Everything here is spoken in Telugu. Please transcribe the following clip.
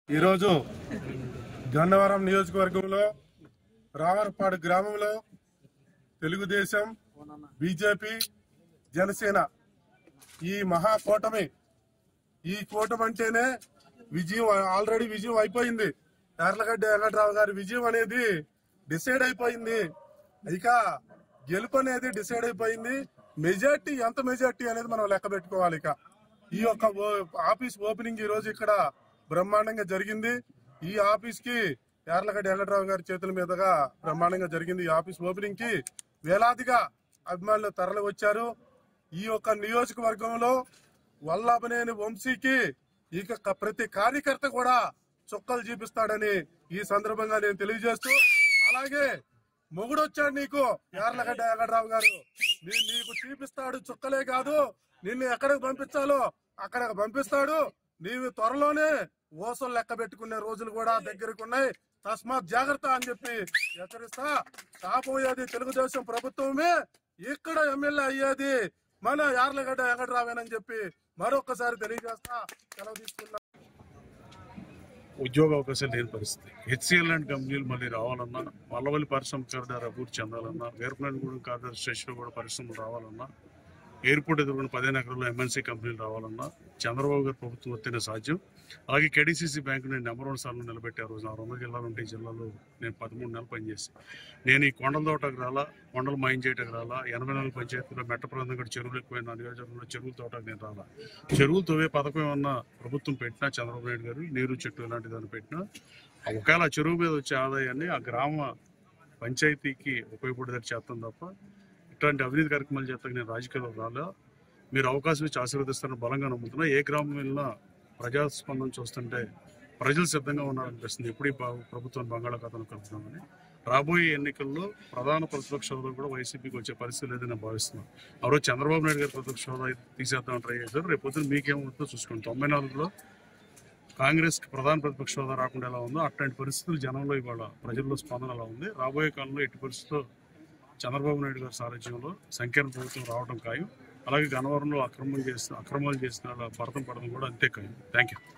ఈరోజు గన్నవరం నియోజకవర్గంలో రామరపాడు గ్రామంలో తెలుగుదేశం బీజేపీ జనసేన ఈ మహా కూటమి ఈ కూటమి అంటేనే విజయం ఆల్రెడీ విజయం అయిపోయింది ఎర్లగడ్డ వెంకట్రావు గారి విజయం అనేది డిసైడ్ అయిపోయింది ఇక గెలుపు అనేది డిసైడ్ అయిపోయింది మెజార్టీ ఎంత మెజార్టీ అనేది మనం లెక్క పెట్టుకోవాలి ఇక ఈ యొక్క ఓ- ఆఫీస్ ఓపెనింగ్ ఈ రోజు ఇక్కడ బ్రహ్మాండంగా జరిగింది ఈ ఆఫీస్ కి యార్లగడ్డ వెంకట్రావు గారి చేతుల మీదుగా బ్రహ్మాండంగా జరిగింది ఈ ఆఫీస్ ఓపెనింగ్ కి వేలాదిగా అభిమానులు తరలి వచ్చారు ఈ యొక్క నియోజకవర్గంలో వల్లభనేని వంశీకి ఇక క- ప్రతి కార్యకర్త కూడా చుక్కలు చూపిస్తాడని ఈ సందర్భంగా నేను తెలియజేస్తూ అలాగే మొగుడొచ్చాడు నీకు యార్లగడ్డ వెంకట్రావు గారు నీ- నీకు చూపిస్తాడు చుక్కలే కాదు నిన్ను ఎక్కడికి పంపించాలో అక్కడికి పంపిస్తాడు నీవు త్వరలోనే ఓసలు లెక్క పెట్టుకునే రోజులు కూడా దగ్గరకు ఉన్నాయి తస్మాత్ జాగ్రత్త అని చెప్పి హెచ్చరిస్తా కాపోయేది తెలుగుదేశం ప్రభుత్వమే ఇక్కడ ఎమ్మెల్యే అయ్యేది మన యార్లగడ్డ వెంకటరావేనని చెప్పి మరొకసారి తెలియజేస్తా సెలవు తీసుకున్నా ఉద్యోగ అవకాశాలు లేని పరిస్థితి హెచ్సిఎల్ లాంటి కంపెనీలు మళ్ళీ రావాలన్నా వల్లవల్లి పరిశ్రమ కారిడార్ అభివృద్ధి చెందాలన్నా వీరపనేనిగూడెం కారిడార్ స్టేషన్ కూడా పరిశ్రమలు రావాలన్నా ఎయిర్పోర్ట్ ఎదుర్కొన్న పదిహేను ఎకరాల్లో ఎంఎన్సీ కంపెనీలు రావాలన్నా చంద్రబాబు గారి ప్రభుత్వం వస్తేనే సాధ్యం అలాగే కేడీసీసీ బ్యాంకు నేను నెంబర్ వన్ స్థానంలో నిలబెట్టే రోజు నా రెండు జిల్లాలు ఉంటే ఈ జిల్లాలో నేను పదమూడు నెలలు పనిచేసి నేను ఈ కొండల తోటకు రాలా కొండలు మైన్ చేయటకు రాలా ఎనభై నాలుగు పంచాయతీలో మెట్ట ప్రాంతం కూడా చెరువులు ఎక్కువైన నా నియోజకవర్గంలో చెరువుల తోటకు నేను రాలా చెరువులు తవ్వే పథకం ఏమన్నా ప్రభుత్వం పెట్టినా చంద్రబాబు నాయుడు గారు నీరు చెట్టు ఇలాంటి దాన్ని పెట్టినా ఒకవేళ ఆ చెరువు మీద వచ్చే ఆదాయాన్ని ఆ గ్రామ పంచాయతీకి ఉపయోగపడేది చేస్తాం తప్ప ఇట్లాంటి అవినీతి కార్యక్రమాలు చేస్తాక నేను రాజకీయాల్లో రాలా మీరు అవకాశం ఇచ్చి ఆశీర్వదిస్తారని బలంగా నమ్ముతున్నా ఏ గ్రామం వెళ్ళినా ప్రజాస్పందన చూస్తుంటే ప్రజలు సిద్ధంగా ఉన్నారనిపిస్తుంది ఎప్పుడు ఈ ప- ప్రభుత్వం బంగాళాఖాతంలో కలుపుతున్నామని రాబోయే ఎన్నికల్లో ప్రధాన ప్రతిపక్ష హోదా కూడా వైసీపీకి వచ్చే పరిస్థితి లేదని నేను భావిస్తున్నాను ఆ రోజు చంద్రబాబు నాయుడు గారి ప్రతిపక్ష హోదా తీసేద్దామని ట్రై చేశారు రేపు పొద్దున మీకేమవుతుందో చూసుకోండి తొంభై నాలుగులో కాంగ్రెస్ కి ప్రధాన ప్రతిపక్ష హోదా రాకుండా ఎలా ఉందో అట్లాంటి పరిస్థితులు జనంలో ఇవాళ ప్రజల్లో స్పందన ఎలా ఉంది రాబోయే కాలంలో ఎట్టి పరిస్థితుల్లో చంద్రబాబు నాయుడు గారి సారథ్యంలో సంకీర్ణ ప్రభుత్వం రావడం ఖాయం అలాగే గన్నవరంలో అక్రమం చేసిన అక్రమాలు చేసిన వాళ్ళ భరతం పడడం కూడా అంతే ఖాయం థ్యాంక్ యూ